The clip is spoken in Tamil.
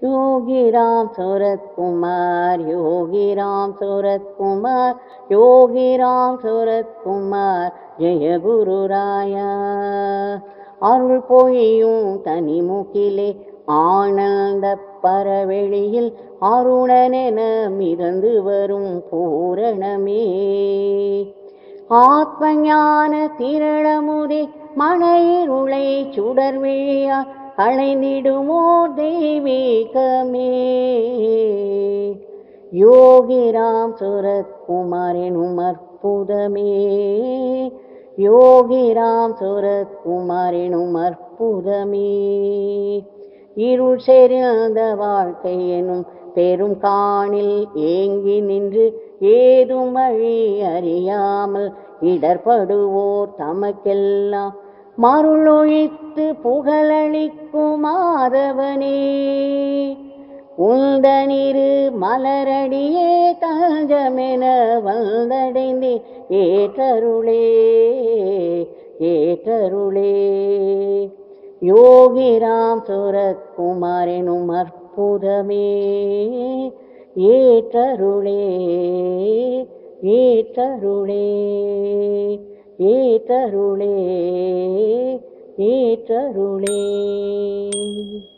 யோகி ராம் சூரத்குமார் யோகி ராம் சூரத்குமார் யோகி ராம் சூரத்குமார் ஜெய குரு ராயா அருள் பொழியும் தனிமுகிலே ஆனந்த பரவெளியில் அருணனென மிதந்து வரும் பூரணமே ஆத்ம ஞான திரளமுதே மனையிருளை சுடர் விழியா களைந்திடுமோ தெய்வீகமே யோகிராம் சுரத்குமார் எனும் அற்புதமே யோகிராம் சுரத்குமார் எனும் அற்புதமே இருள் செறிந்த வாழ்க்கை எனும் பெரும் காணில் ஏங்கி நின்று ஏதும் வழி அறியாமல் இடர்படுவோர் தமக்கெல்லாம் மருளொழித்து புகழளிக்கும் மாதவனே உந்தனிரு மலரடியே தஞ்சமென வந்தடைந்தே ஏற்றருளே ஏற்றருளே யோகிராம் சுரத்குமார் எனும் அற்புதமே ஏற்றருளே ஏற்றருளே ஏற்றருளே ஏற்றருளே